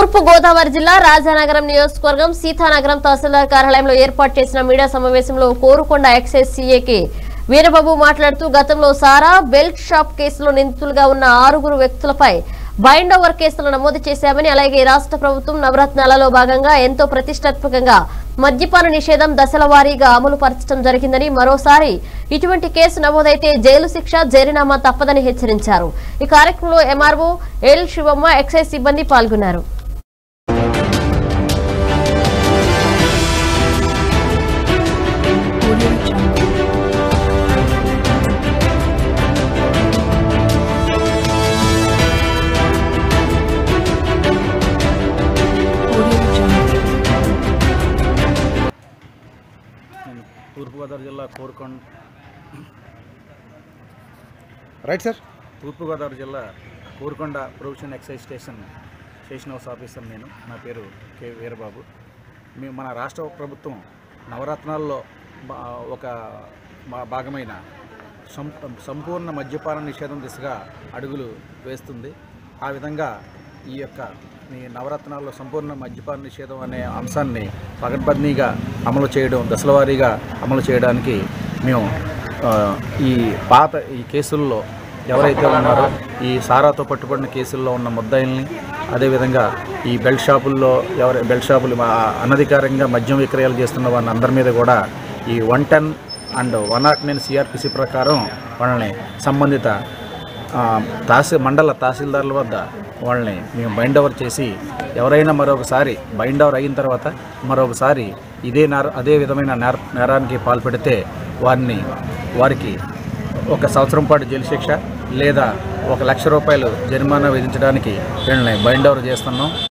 తూర్పు గోదావరి జిల్లా రాజానగరం నియోజకవర్గం సీతానగరం తహసీల్దార్ కార్యాలయంలో ఏర్పాటు చేసిన మీడియా సమావేశంలో కోరుకొండ ఎక్సైజ్ సీఏకి వీరబాబు మాట్లాడుతూ గతంలో సారా బెల్ట్ షాప్ కేసులో నిందితులుగా ఉన్న ఆరుగురు వ్యక్తులపై బైండ్ ఓవర్ కేసులు నమోదు చేశామని అలాగే రాష్ట్ర ప్రభుత్వం నవరత్నాలలో భాగంగా ఎంతో ప్రతిష్టాత్మకంగా మద్యపాన నిషేధం దశల వారీగా అమలు పరచడం జరిగిందని మరోసారి ఇటువంటి కేసు నమోదైతే జైలు శిక్ష జరినామా తప్పదని హెచ్చరించారు ఈ కార్యక్రమంలో ఎంఆర్ఓ ఎల్ శివమ్మ ఎక్సైజ్ సిబ్బంది పాల్గొన్నారు నేను తూర్పుగోదావరి జిల్లా కోరుకొండ రైట్ సార్ తూర్పుగోదావరి జిల్లా Korukonda prohibition excise station station house officer నేను నా పేరు కె వీరబాబు మేము మన రాష్ట్ర ప్రభుత్వం నవరత్నాల్లో బా- ఒక మా- భాగమైన సం- సంపూర్ణ మద్యపాన నిషేధం దిశగా అడుగులు వేస్తుంది ఆ విధంగా ఈ యొక్క ఈ నవరత్నాల్లో సంపూర్ణ మద్యపాన నిషేధం అనే అంశాన్ని పగడ్బందీగా అమలు చేయడం దశలవారీగా అమలు చేయడానికి మేము ఆ, ఈ పాత ఈ కేసుల్లో ఎవరైతే ఉన్నారో ఈ సారాతో పట్టుబడిన కేసుల్లో ఉన్న ముద్దాయిల్ని అదేవిధంగా ఈ బెల్ట్ షాపుల్లో ఎవరు బెల్ట్ షాపులు మా- అనధికారంగా మద్యం విక్రయాలు చేస్తున్న వారిని అందరి మీద కూడా ఈ one ten and one nought nine CrPC ప్రకారం వాళ్ళని సంబంధిత ఆ, తహసీ మండల తహసీల్దార్ల వద్ద వాళ్ళని మేము బైండ్ ఓవర్ చేసి ఎవరైనా మరొకసారి బైండ్ ఓవర్ అయిన తర్వాత మరొకసారి ఇదే నేర అదే విధమైన నేర నేరానికి పాల్పడితే వారిని వారికి ఒక సంవత్సరం పాటు జైలు శిక్ష లేదా ఒక లక్ష రూపాయలు జరిమానా విధించడానికి వీళ్ళని బైండ్ ఓవర్ చేస్తున్నాం